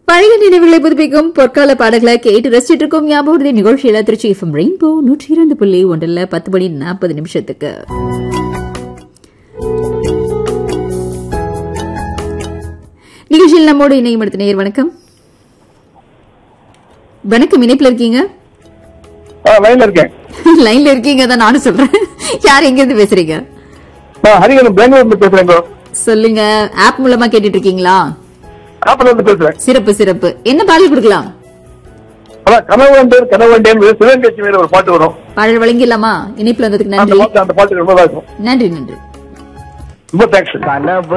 பழைய நினைவுகளை புதுப்பிக்கும் பொற்கால பாடல்களை கேட்டு ரசிச்சிட்டு இருக்கோம் ஞாபகம் நிகழ்ச்சியில திருச்சி எஃப்எம் ரெயின்போ நூற்றி இரண்டு புள்ளி ஒன்றில் பத்து மணி நாற்பது நிமிஷத்துக்கு நிகழ்ச்சியில் நம்மோடு இணையம் எடுத்த நேயர் வணக்கம் வணக்கம் இணைப்புல இருக்கீங்க ஆ லைன்ல இருக்கேன் லைன்ல இருக்கீங்க தான் நானும் சொல்றேன் யார் எங்க இருந்து பேசுறீங்க நான் ஹரிகரன் பெங்களூர்ல இருந்து பேசுறேங்க சொல்லுங்க ஆப் மூலமா கேட்டுட்டு இருக்கீங்களா ஆப்பர்ல இருந்து பேசுறேன் சிறப்பு சிறப்பு என்ன பாடல் கொடுக்கலாம் அதான் கனவண்டேன் கனவண்டேன் சிவகங்கை மேல ஒரு பாட்டு வரும் பாடல் வழங்கிடலாமா இணைப்புல வந்ததுக்கு அந்த நன்றி பாட்டு அந்த பாட்டு ரொம்ப நல்லா இருக்கும் நன்றி நன்றி ரொம்ப தேங்க்ஸ் கனவு